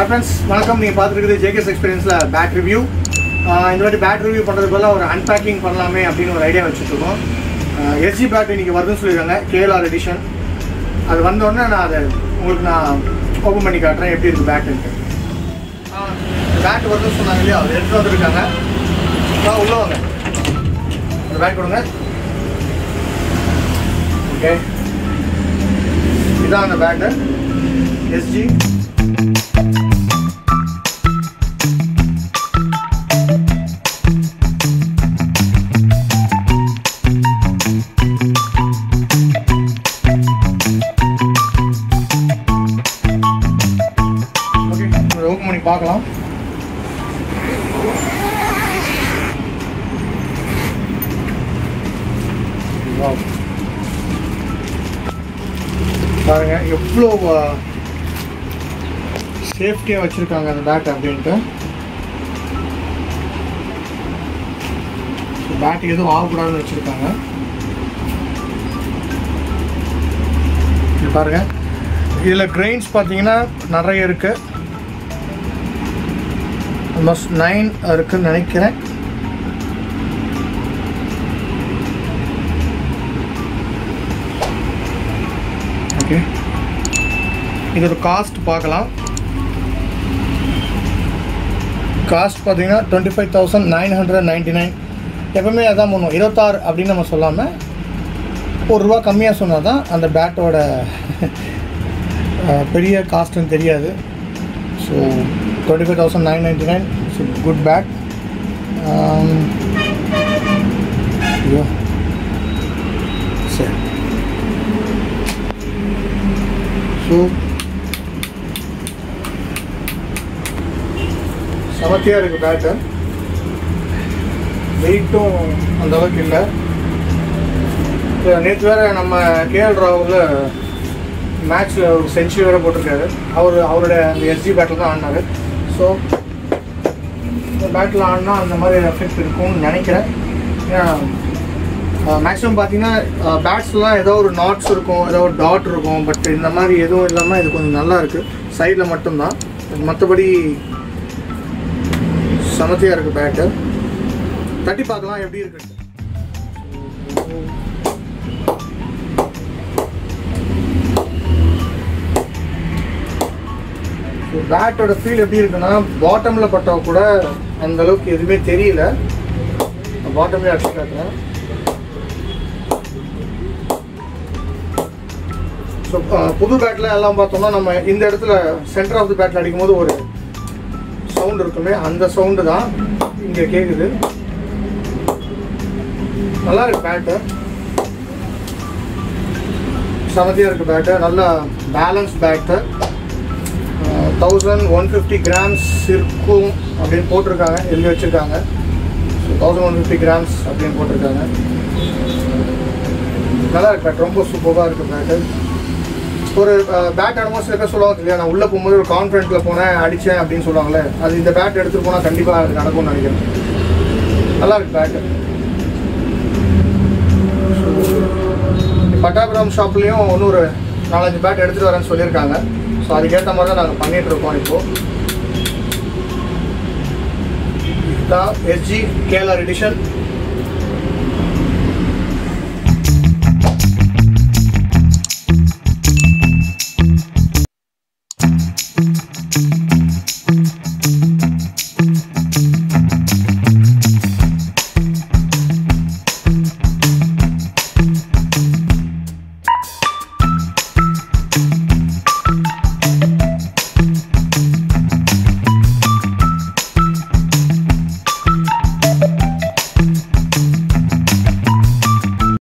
Friends வணக்கம் நீங்கள் பார்த்துருக்குது ஜேகேஸ் எக்ஸ்பீரியன்ஸில் பேட் ரிவ்யூ இந்த வாட்டி பேட் ரிவ்யூ பண்ணுறது போல ஒரு அன்பேக்கிங் பண்ணலாமே அப்படின்னு ஒரு ஐடியா வச்சுட்ருக்கோம் எஸ்ஜி பேட் இன்னைக்கு வருதுன்னு சொல்லியிருக்காங்க கேஎல்ஆர் எடிஷன் அது வந்தோடனே நான் அதை உங்களுக்கு நான் ஓப்பன் பண்ணி காட்டுறேன் எப்படி இருக்குது பேட்டுன்ட்டு பேட் வருதுன்னு சொன்னாங்க இல்லையா அதை எடுத்து வந்துருக்காங்க நான் உள்ள வாங்க ஒரு பேட் கொடுங்க ஓகே இதான் அந்த பேட்டு எஸ்ஜி ஓகே இதை ஓப்பன் பண்ணி பார்க்கலாம் Wow. பாருங்க எவ்வளோ சேஃப்டியாக வச்சுருக்காங்க அந்த பேட் அப்படின்ட்டு பேட் எதுவும் ஆகக்கூடாதுன்னு வச்சுருக்காங்க இது பாருங்க இதில் கிரெயின்ஸ் பார்த்தீங்கன்னா நிறைய இருக்கு ஆல்மோஸ்ட் நைன் இருக்குன்னு நினைக்கிறேன் ஓகே இதோட காஸ்ட் பார்க்கலாம் காஸ்ட் பார்த்தீங்கன்னா twenty five thousand nine hundred ninety nine எப்பவுமே அதான் பண்ணுவோம் இருபத்தாறு அப்படின்னு நம்ம சொல்லாமல் ஒரு ரூபா கம்மியாக சொன்னால் தான் அந்த பேட்டோட பெரிய காஸ்ட்டுன்னு தெரியாது so twenty five thousand nine ninety nine so good bat ஐயோ சரி ஸோ சமத்தியாக இருக்குது பேட்டு வெயிட்டும் அந்த அளவுக்கு இல்லை நேற்று வேறு நம்ம கேஎல் ராகுல மேட்ச்சில் ஒரு செஞ்சுரி வேறு போட்டிருக்காரு அவர் அவருடைய அந்த எஸ்ஜி பேட்டில் தான் ஆடினார் ஸோ இந்த பேட்டில் ஆடினா அந்த மாதிரி எஃபெக்ட் இருக்கும்னு நினைக்கிறேன் ஏன்னா மேக்ஸிமம் பார்த்தீங்கன்னா பேட்ஸ்லாம் ஏதோ ஒரு நாட்ஸ் இருக்கும் ஏதோ ஒரு டாட் இருக்கும் பட் இந்த மாதிரி எதுவும் இல்லாமல் இது கொஞ்சம் நல்லா இருக்குது சைடில் மட்டும்தான் மற்றபடி சமத்தியாக இருக்குது பேட்டு தட்டி பார்க்கலாம் எப்படி இருக்குன்ட்டு பேட்டோட ஃபீல் எப்படி இருக்குன்னா பாட்டமில் பட்டா கூட அந்த அளவுக்கு எதுவுமே தெரியல பாட்டம்லேயே அடிச்சு காட்டுறேன் ஸோ புது பேட்டில் எல்லாம் பார்த்தோம்னா நம்ம இந்த இடத்துல சென்டர் ஆஃப் தி பேட்டில் அடிக்கும்போது ஒரு சவுண்ட் இருக்குமே அந்த சவுண்டு தான் இங்கே கேட்குது நல்லா இருக்கு பேட்டு சமதியாக இருக்குது பேட்டு நல்லா balance bat thousand one fifty grams இருக்கும் அப்படின்னு போட்டிருக்காங்க எழுதி வச்சுருக்காங்க so thousand one fifty grams அப்படின்னு போட்டிருக்காங்க நல்லா இருக்கு பேட் ரொம்ப சூப்பராக இருக்குது பேட்டு ஒரு பேட் ஆடும்போது சில பேர் சொல்லுவாங்க இல்லையா நான் உள்ளே போகும்போது ஒரு கான்ஃபிடென்ட்டில் போனேன் அடித்தேன் அப்படின்னு சொல்லுவாங்களே அது இந்த பேட் எடுத்துகிட்டு போனால் கண்டிப்பாக அது நடக்கும்னு நினைக்கிறேன் நல்லா இருக்கு பேட்டு பட்டாபுரம் ஷாப்லேயும் இன்னொரு நாலஞ்சு பேட் எடுத்துகிட்டு வரேன்னு சொல்லியிருக்காங்க ஸோ அதுக்கேற்ற மாதிரி தான் நாங்கள் பண்ணிகிட்டு இருக்கோம் இப்போது இதுதான் எஸ்ஜி கேஎல்ஆர் எடிஷன்